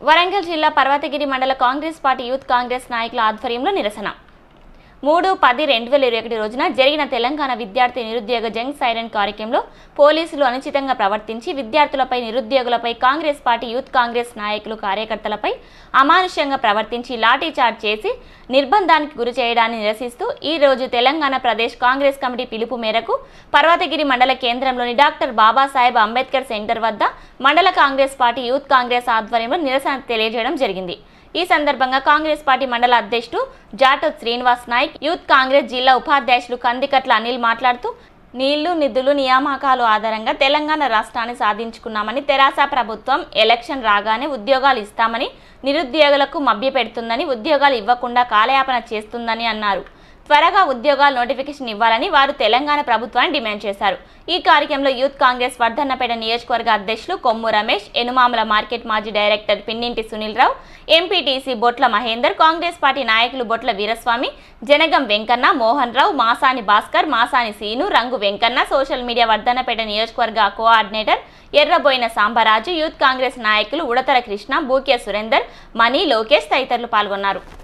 వరంగల్ జిల్లా పర్వతగిరి మండల Congress party youth Congress నాయకుల ఆధ్వర్యంలో నిరసన మూడు పది రెండు వేల ఇరవై ఒకటి రోజున జరిగిన తెలంగాణ విద్యార్థి నిరుద్యోగ జంగ్ సైరన్ కార్యక్రమంలో పోలీసులు అనుచితంగా ప్రవర్తించి విద్యార్థులపై నిరుద్యోగులపై కాంగ్రెస్ పార్టీ యూత్ కాంగ్రెస్ నాయకులు కార్యకర్తలపై అమానుష్యంగా ప్రవర్తించి లాఠీచార్జ్ చేసి నిర్బంధానికి గురి చేయడాన్ని నిరసిస్తూ ఈ రోజు తెలంగాణ ప్రదేశ్ కాంగ్రెస్ కమిటీ పిలుపు మేరకు పర్వతగిరి మండల కేంద్రంలోని డాక్టర్ బాబాసాహెబ్ అంబేద్కర్ సెంటర్ వద్ద మండల కాంగ్రెస్ పార్టీ యూత్ కాంగ్రెస్ ఆధ్వర్యంలో నిరసన తెలియజేయడం జరిగింది ఈ సందర్భంగా కాంగ్రెస్ పార్టీ మండల అధ్యక్షుడు జాటోత్ శ్రీనివాస్ నాయక్ యూత్ కాంగ్రెస్ జిల్లా ఉపాధ్యక్షులు కందికట్ల అనిల్ మాట్లాడుతూ నీళ్లు నిధులు నియామకాలు ఆధారంగా తెలంగాణ రాష్ట్రాన్ని సాధించుకున్నామని తెరాస ప్రభుత్వం ఎలక్షన్ రాగానే ఉద్యోగాలు ఇస్తామని నిరుద్యోగులకు మభ్యపెడుతుందని ఉద్యోగాలు ఇవ్వకుండా కాలయాపన చేస్తుందని అన్నారు త్వరగా ఉద్యోగాల నోటిఫికేషన్ ఇవ్వాలని వారు తెలంగాణ ప్రభుత్వాన్ని డిమాండ్ చేశారు ఈ కార్యక్రమంలో యూత్ కాంగ్రెస్ వర్ధన్నపేట నియోజకవర్గ అధ్యక్షులు కొమ్ము రమేష్ ఎనుమామల మార్కెట్ మాజీ director Pinninti Sunil Rao MPTC Botla Mahender Congress party నాయకులు బొట్ల వీరస్వామి జనగం వెంకన్న మోహన్ రావు మాసాని భాస్కర్ మాసాని సీను రంగు వెంకన్న సోషల్ మీడియా వర్ధన్నపేట నియోజకవర్గ కోఆర్డినేటర్ ఎర్రబోయిన సాంబరాజు యూత్ కాంగ్రెస్ నాయకులు ఉడతర కృష్ణ బూక్య సురేందర్ మణి లోకేష్ తదితరులు పాల్గొన్నారు